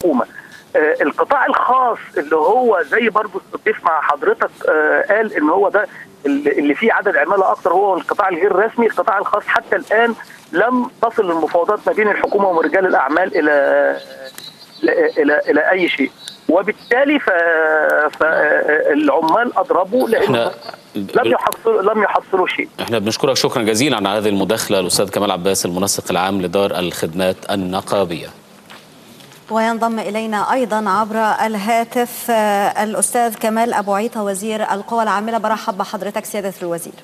الحكومه آه، القطاع الخاص اللي هو زي برضه الضيف مع حضرتك آه، قال ان هو ده اللي اللي فيه عدد عماله اكتر هو القطاع الغير رسمي القطاع الخاص حتى الان لم تصل المفاوضات ما بين الحكومه ورجال الاعمال الى الى الى اي شيء وبالتالي ف... فالعمال اضربوا لان احنا لم يحصلوا لم يحصلوا شيء احنا بنشكرك شكرا جزيلا على هذه المداخله الاستاذ كمال عباس المنسق العام لدار الخدمات النقابيه وينضم إلينا أيضا عبر الهاتف آه، الأستاذ كمال أبو عيطة وزير القوى العاملة برحب بحضرتك سيادة الوزير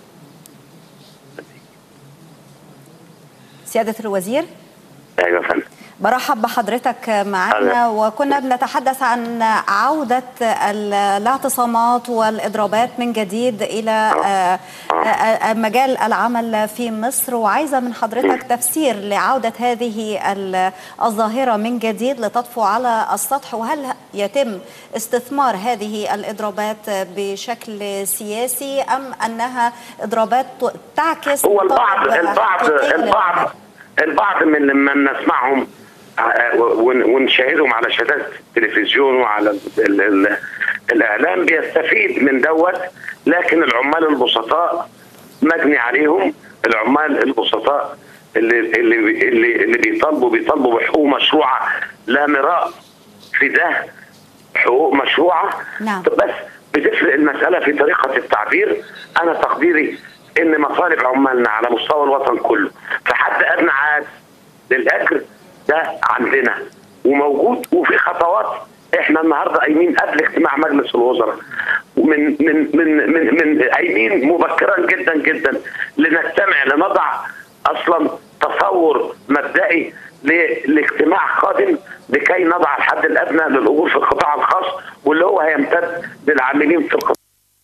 سيادة الوزير ايوه يا فندم برحب بحضرتك معنا وكنا بنتحدث عن عودة ال- الاعتصامات والإضرابات من جديد إلى آه، آه، مجال العمل في مصر وعايزة من حضرتك تفسير لعودة هذه ال- الظاهرة من جديد لتطفو على السطح وهل يتم استثمار هذه الإضرابات بشكل سياسي أم أنها إضرابات تعكس هو البعض طابع البعض حقيقي البعض البعض من من نسمعهم آه، ون- ونشاهدهم على شاشات التلفزيون وعلى ال ال ال الاعلام بيستفيد من دوت لكن العمال البسطاء مجني عليهم العمال البسطاء اللي اللي اللي, اللي بيطالبوا بيطالبوا بحقوق مشروعه لا مراء في ده حقوق مشروعه نعم. بس بتفرق المساله في طريقه التعبير انا تقديري ان مطالب عمالنا على مستوى الوطن كله في حد ادنى عاد للاجر ده عندنا وموجود وفي خطوات احنا النهارده قايمين قبل اجتماع مجلس الوزراء ومن من من من من قايمين مبكرا جدا جدا لنجتمع لنضع اصلا تصور مبدئي ل- لاجتماع قادم لكي نضع الحد الادنى للاجور في القطاع الخاص واللي هو هيمتد للعاملين في القطاع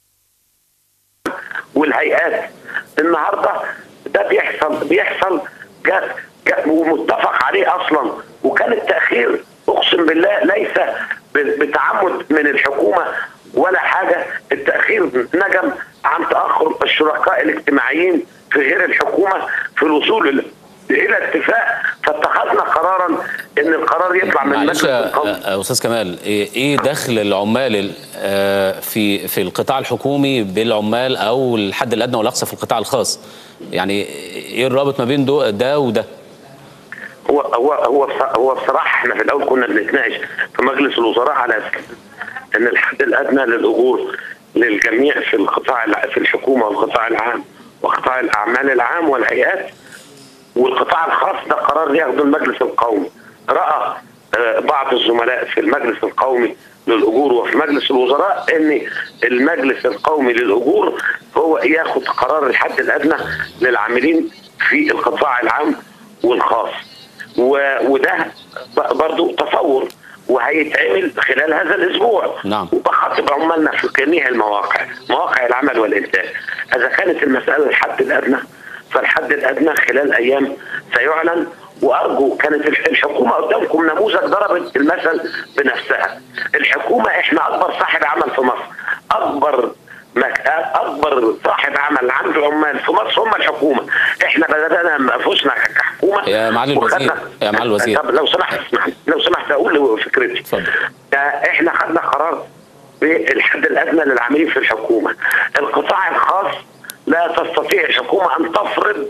والهيئات النهارده ده بيحصل بيحصل جا جا ومتفق عليه اصلا وكان التاخير اقسم بالله ليس ب- بتعمد من الحكومه ولا حاجه التاخير نجم عن تاخر الشركاء الاجتماعيين في غير الحكومه في الوصول ال- الى اتفاق فاتخذنا قرارا ان القرار يطلع من معلش مجلس يا القومي يا استاذ كمال ايه إيه دخل العمال ال- آه، في في القطاع الحكومي بالعمال او الحد الادنى والاقصى في القطاع الخاص يعني ايه الرابط ما بين دو- ده وده هو هو هو بص- هو بصراحه احنا في الاول كنا بنتناقش في مجلس الوزراء على اساس ان الحد الادنى للاجور للجميع في القطاع الع- في الحكومه والقطاع العام وقطاع الاعمال العام والهيئات والقطاع الخاص ده قرار ياخده المجلس القومي راى آه، بعض الزملاء في المجلس القومي للاجور وفي مجلس الوزراء ان المجلس القومي للاجور هو ياخد قرار الحد الادنى للعاملين في القطاع العام والخاص و- وده ب- برضو تصور وهيتعمل خلال هذا الاسبوع نعم. وبخاطب عمالنا في جميع المواقع مواقع العمل والانتاج اذا كانت المساله الحد الادنى فالحد الادنى خلال ايام سيعلن وارجو كانت الح- الحكومه قدامكم نموذج ضربت المثل بنفسها الحكومه احنا اكبر صاحب عمل في مصر اكبر مك- اكبر صاحب عمل عنده عمال في مصر هم الحكومه احنا بدانا انفسنا كحكومه يا معالي الوزير، وخدنا- يا معالي الوزير. طب لو سمحت اسمح لي، لو سمحت اقول فكرتي اتفضل. ده احنا خدنا قرار بالحد الادنى للعاملين في الحكومه القطاع الخاص لا تستطيع الحكومه ان تفرض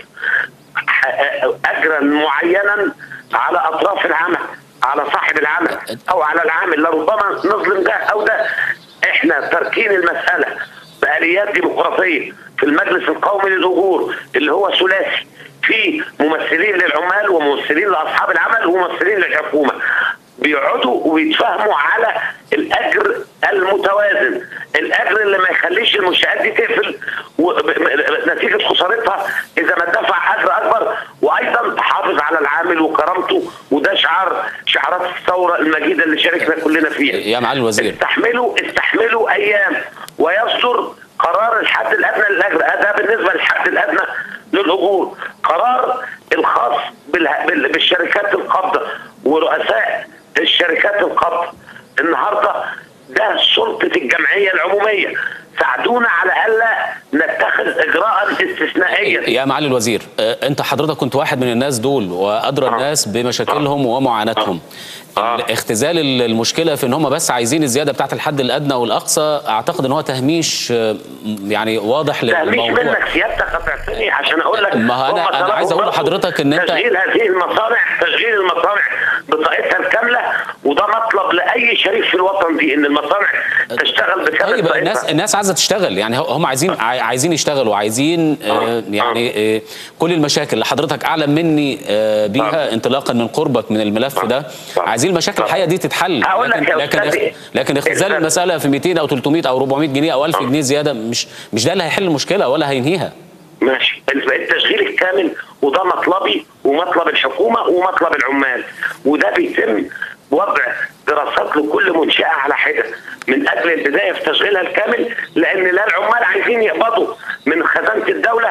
ح- اجرا معينا على اطراف العمل على صاحب العمل او على العامل لربما نظلم ده او ده احنا تركين المساله باليات ديمقراطيه في المجلس القومي للاجور اللي هو ثلاثي في ممثلين للعمال وممثلين لاصحاب العمل وممثلين للحكومه بيقعدوا ويتفاهموا على الاجر المتوازن الاجر اللي ما يخليش المنشات دي تقفل و- ب- ب- نتيجه خسارتها اذا ما دفع اجر اكبر وايضا تحافظ على العامل وكرامته وده شعار شعارات الثوره المجيده اللي شاركنا كلنا فيها يا معالي الوزير استحملوا استحملوا ايام ويصدر قرار الحد الادنى للاجر ده بالنسبه للحد الادنى للاجور قرار الخاص بالها- بال- بالشركات القابضه ورؤساء الشركات القابضه النهارده ده سلطه الجمعيه العموميه ساعدونا على الا نتخذ اجراء استثنائيا يا معالي الوزير آه، انت حضرتك كنت واحد من الناس دول وادرى الناس بمشاكلهم ومعاناتهم آه. اختزال المشكله في ان هم بس عايزين الزياده بتاعت الحد الادنى والاقصى اعتقد ان هو تهميش آه، يعني واضح تهميش للموضوع منك سيادتك قطعتني عشان اقول لك ما هو أنا- هم أنا طلبوا عايز أقول برضه لحضرتك إن أنت- تشغيل هذه المصانع تشغيل المصانع بطاقتها الكامله وده مطلب لاي شريف في الوطن دي ان المصانع تشتغل بكامل طيب طاقتها. الناس الناس عايزه تشتغل يعني هم عايزين عاي- عايزين يشتغلوا عايزين آه آه. يعني آه كل المشاكل اللي حضرتك اعلم مني آه بيها آه. انطلاقا من قربك من الملف آه. ده آه. عايزين المشاكل آه. الحقيقيه دي تتحل هقول لك لكن يا لكن أستاذ اخ- لكن اختزال أستاذ- المساله في 200 او 300 او 400 جنيه او 1000 آه. جنيه زياده مش مش ده اللي هيحل المشكله ولا هينهيها ماشي التشغيل الكامل وده مطلبي ومطلب الحكومه ومطلب العمال وده بيتم وضع دراسات لكل منشاه على حده من اجل البدايه في تشغيلها الكامل لان لا العمال عايزين يقبضوا من خزانه الدوله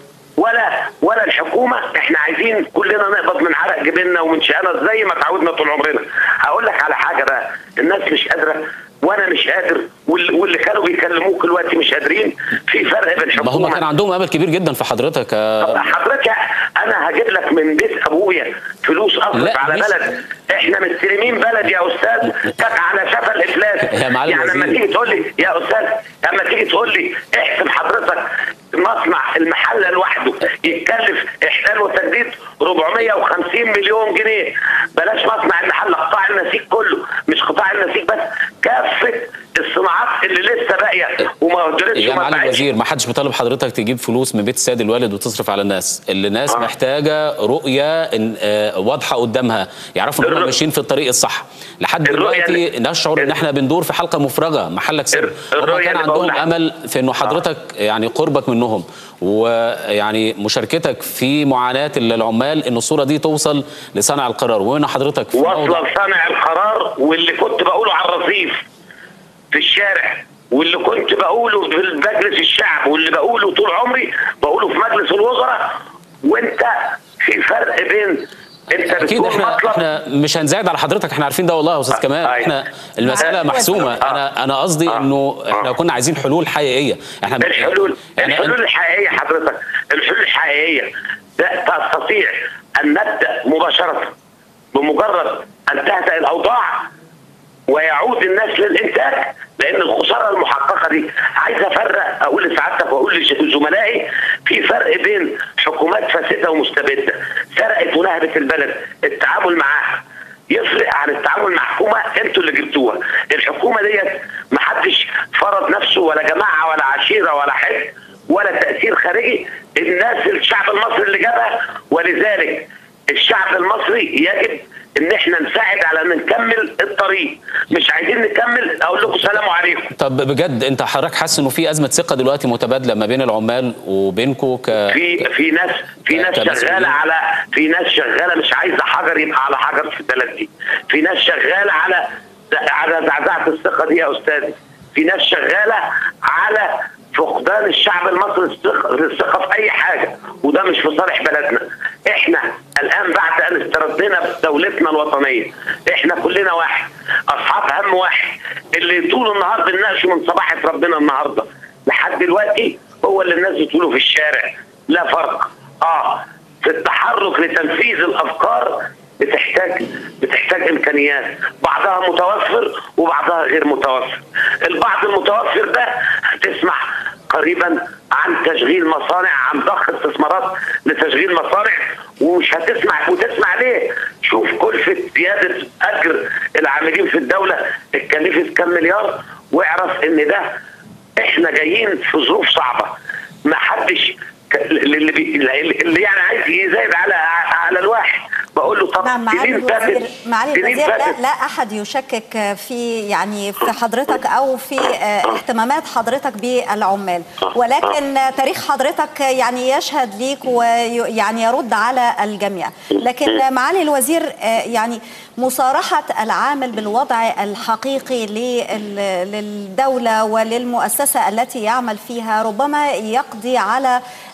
ولا ولا الحكومه احنا عايزين كلنا نقبض من عرق جبيننا ومن شقنا زي ما تعودنا طول عمرنا هقول لك على حاجه بقى الناس مش قادره وانا مش قادر واللي, واللي كانوا بيكلموك دلوقتي مش قادرين في فرق بين ما الحكومه هم كان عندهم امل كبير جدا في حضرتك آه حضرتك انا هجيب لك من بيت ابويا فلوس اصرف لا، على مش- بلد احنا مستلمين بلد يا استاذ كانت على شفا الافلاس يا معالي يعني لما الوزير. تيجي تقول لي يا استاذ لما تيجي تقول لي احسب حضرتك مصنع المحل لوحده يتكلف احلال وتجديد 450 مليون جنيه بلاش مصنع المحل قطاع النسيج كله مش قطاع النسيج بس كافه الصناعات اللي لسه باقيه وما قدرتش يا وما معالي باعتش. الوزير ما حدش بيطالب حضرتك تجيب فلوس من بيت السيد الوالد وتصرف على الناس اللي الناس آه. محتاجه رؤيه إن آه واضحه قدامها يعرفوا ان هم الرؤية- ماشيين في الطريق الصح لحد الرؤية دلوقتي اللي- نشعر ان احنا بندور في حلقه مفرغه محلك سر هم الرؤية كان اللي بقول عندهم لك. امل في انه حضرتك يعني قربك منهم ويعني مشاركتك في معاناه العمال ان الصوره دي توصل لصانع القرار وهنا حضرتك في موضع- واصله لصانع القرار واللي كنت بقوله على الرصيف في الشارع واللي كنت بقوله في مجلس الشعب واللي بقوله طول عمري بقوله في مجلس الوزراء وانت في فرق بين انت اكيد بتقول احنا مطلب احنا مش هنزايد على حضرتك احنا عارفين ده والله يا استاذ آه، كمال أيوة. احنا المساله آه. محسومه آه. انا انا قصدي آه. انه احنا آه. كنا عايزين حلول حقيقيه احنا الحلول يعني الحلول الحقيقيه حضرتك الحلول الحقيقيه ده تستطيع ان نبدا مباشره بمجرد ان تهدأ الاوضاع ويعود الناس للانتاج لان الخساره المحققه دي عايز افرق اقول لسعادتك واقول لزملائي في فرق بين حكومات فاسده ومستبده سرقت ونهبت البلد التعامل معاها يفرق عن التعامل مع حكومه انتوا اللي جبتوها الحكومه ديت محدش فرض نفسه ولا جماعه ولا عشيره ولا حزب ولا تاثير خارجي الناس الشعب المصري اللي جابها ولذلك الشعب المصري يجب ان احنا نساعد على ان نكمل الطريق مش عايزين نكمل اقول لكم سلام عليكم طب بجد انت حضرتك حاسس انه في ازمه ثقه دلوقتي متبادله ما بين العمال وبينكم ك في في ناس في ناس كمسؤولين. شغاله على في ناس شغاله مش عايزه حجر يبقى على حجر في البلد دي في ناس شغاله على على زعزعه الثقه دي يا استاذي في ناس شغاله على فقدان الشعب المصري الثقه الثقه في اي حاجه وده مش في صالح بلدنا احنا الان بعد ان استردينا دولتنا الوطنيه احنا كلنا واحد اصحاب هم واحد اللي طول النهار بنناقشه من صباحه ربنا النهارده لحد دلوقتي هو اللي الناس بتقوله في الشارع لا فرق اه في التحرك لتنفيذ الافكار بتحتاج بتحتاج امكانيات بعضها متوفر وبعضها غير متوفر البعض المتوفر ده هتسمع قريبا عن تشغيل مصانع عن ضخ استثمارات لتشغيل مصانع ومش هتسمع وتسمع ليه شوف كلفة زيادة أجر العاملين في الدولة اتكلفت كام مليار واعرف ان ده احنا جايين في ظروف صعبة ما حدش ك- اللي, بي... اللي يعني عايز يزايد على على الواحد بقول له طب نعم معالي سنين الوزير فاتت معالي سنين الوزير لا, فاتت لا احد يشكك في يعني في حضرتك او في آه، اهتمامات حضرتك بالعمال ولكن تاريخ حضرتك يعني يشهد ليك ويعني يرد على الجميع لكن معالي الوزير آه، يعني مصارحه العامل بالوضع الحقيقي لل- للدوله وللمؤسسه التي يعمل فيها ربما يقضي على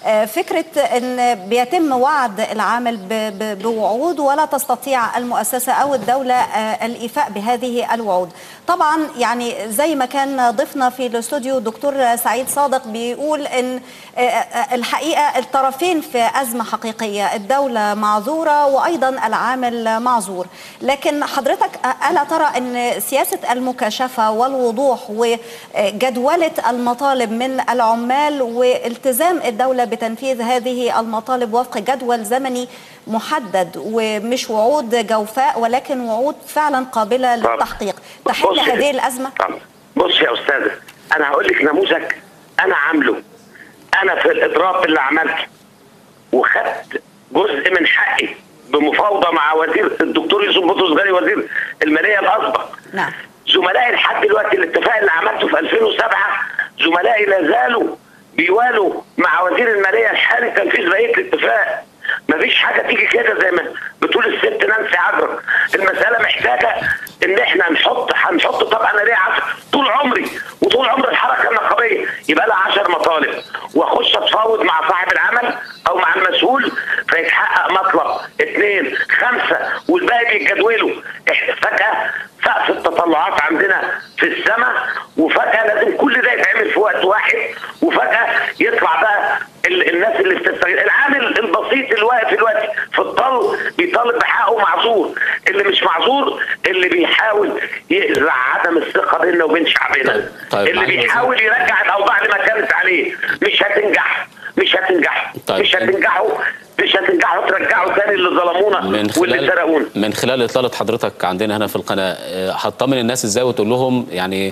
فكره ان بيتم وعد العامل بوعود ولا تستطيع المؤسسه او الدوله الايفاء بهذه الوعود طبعا يعني زي ما كان ضيفنا في الاستوديو الدكتور سعيد صادق بيقول ان الحقيقه الطرفين في ازمه حقيقيه الدوله معذوره وايضا العامل معذور لكن حضرتك الا ترى ان سياسه المكاشفه والوضوح وجدوله المطالب من العمال والتزام الدوله بتنفيذ هذه المطالب وفق جدول زمني محدد ومش وعود جوفاء ولكن وعود فعلا قابله للتحقيق تحل هذه الازمه؟ بص يا استاذه انا هقول لك نموذج انا عامله انا في الاضراب اللي عملته وخدت جزء من حقي بمفاوضه مع وزير الدكتور يوسف بطرس غالي وزير الماليه الاسبق نعم زملائي لحد دلوقتي الاتفاق اللي عملته في 2007 زملائي لا زالوا بيوالوا مع وزير الماليه الحالي تنفيذ بقيه الاتفاق مفيش حاجه تيجي كده زي ما بتقول الست نانسي عجرم المساله محتاجه ان احنا نحط هنحط طبعا انا ليا عشر طول عمري وطول عمر الحركه النقابيه يبقى لها 10 مطالب واخش اتفاوض مع صاحب العمل او مع المسؤول فيتحقق مطلب اثنين خمسه والباقي بيتجدولوا فجاه سقف التطلعات عندنا في السماء وفجاه لازم كل ده يتعمل في وقت واحد وفجاه يطلع بقى الناس اللي بتستغل العامل البسيط اللي واقف دلوقتي في الطل بيطالب بحقه معذور اللي مش معذور اللي بيحاول يزرع عدم الثقه بيننا وبين شعبنا طيب. طيب. اللي بيحاول يرجع الاوضاع لما كانت عليه مش هتنجح مش هتنجح طيب. مش هتنجحوا مش هتنجحوا ترجعوا تاني اللي ظلمونا من واللي خلال سرقونا من خلال اطلاله حضرتك عندنا هنا في القناه هتطمن الناس ازاي وتقول لهم يعني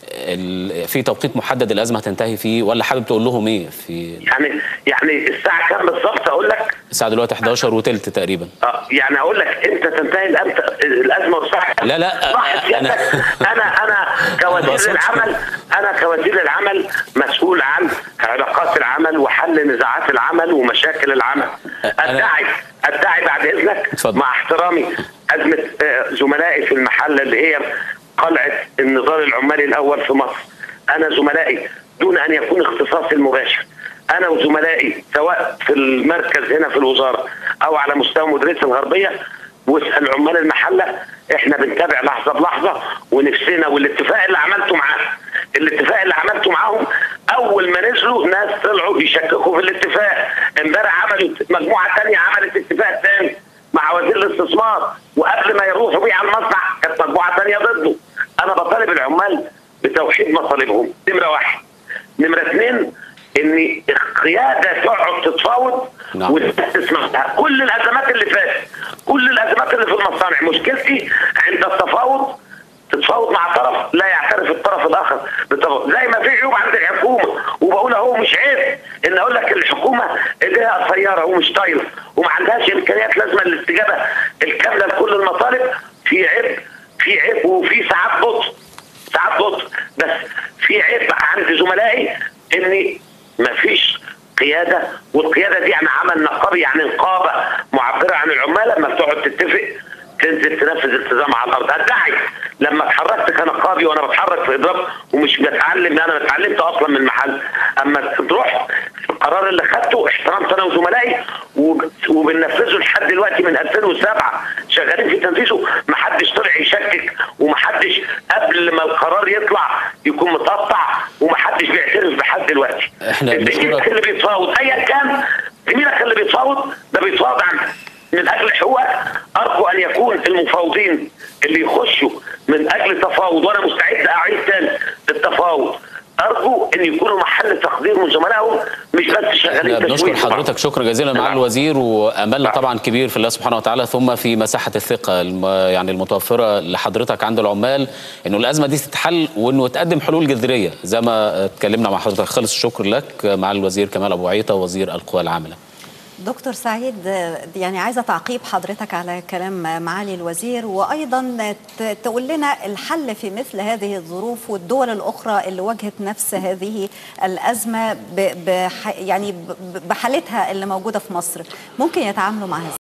في توقيت محدد الازمه هتنتهي فيه ولا حابب تقول لهم ايه في يعني يعني الساعه كام بالظبط اقول لك الساعه دلوقتي 11 وثلث تقريبا اه يعني اقول لك انت تنتهي الازمه والساعه كام لا لا انا انا انا كوزير العمل انا كوزير العمل مسؤول عن علاقات العمل وحل نزاعات العمل ومشاكل العمل ادعي ادعي بعد اذنك اتفضل. مع احترامي ازمه زملائي في المحل اللي هي قلعه النضال العمالي الاول في مصر انا زملائي دون ان يكون اختصاصي المباشر انا وزملائي سواء في المركز هنا في الوزاره او على مستوى مديريه الغربيه واسال عمال المحله احنا بنتابع لحظه بلحظه ونفسنا والاتفاق اللي عملته معاهم الاتفاق اللي عملته معاهم اول ما نزلوا ناس طلعوا يشككوا في الاتفاق امبارح عملوا مجموعه ثانيه عملت اتفاق ثاني مع وزير الاستثمار وقبل ما يروحوا بيه على المصنع كانت مجموعه ثانيه ضده انا بطالب العمال بتوحيد مطالبهم نمره واحد نمره اثنين ان القياده تقعد تتفاوض نعم. وتسمع كل الازمات اللي فاتت كل الازمات اللي في المصانع مشكلتي عند التفاوض تتفاوض مع طرف لا يعترف الطرف الاخر بالتفاوض زي ما في عيوب عند الحكومه وبقول اهو مش عيب ان اقول لك الحكومه ايديها قصيره ومش طايله وما عندهاش امكانيات لازمه للاستجابه الكامله لكل المطالب في عيب في عيب وفي ساعات بطء ساعات بطء بس في عيب عند زملائي ان مفيش قياده والقياده دي يعني عمل نقابي يعني نقابه معبره عن العمال لما بتقعد تتفق تنزل تنفذ التزام على الارض ادعي لما اتحركت كنقابي وانا بتحرك في اضراب ومش بتعلم انا اتعلمت اصلا من المحل اما تروح القرار اللي خدته احترمت انا وزملائي وبننفذه لحد دلوقتي من 2007 شغالين في تنفيذه ما حدش طلع يشكك وما حدش قبل ما القرار يطلع يكون متقطع وما حدش بيعترف بحد دلوقتي احنا زميلك اللي بيتفاوض ايا كان زميلك اللي بيتفاوض ده بيتفاوض عن من اجل حقوقك ارجو ان يكون المفاوضين اللي يخشوا من اجل تفاوض وانا مستعد اعيد تاني التفاوض ارجو ان يكونوا محل تقدير من زملائهم مش بس شغالين بنشكر تسويق حضرتك شكرا جزيلا مع الوزير واملنا طبعا كبير في الله سبحانه وتعالى ثم في مساحه الثقه الم يعني المتوفره لحضرتك عند العمال انه الازمه دي تتحل وانه تقدم حلول جذريه زي ما اتكلمنا مع حضرتك خلص الشكر لك مع الوزير كمال ابو عيطه وزير القوى العامله دكتور سعيد يعني عايزه تعقيب حضرتك على كلام معالي الوزير وايضا تقول لنا الحل في مثل هذه الظروف والدول الاخرى اللي واجهت نفس هذه الازمه بح يعني بحالتها اللي موجوده في مصر ممكن يتعاملوا معها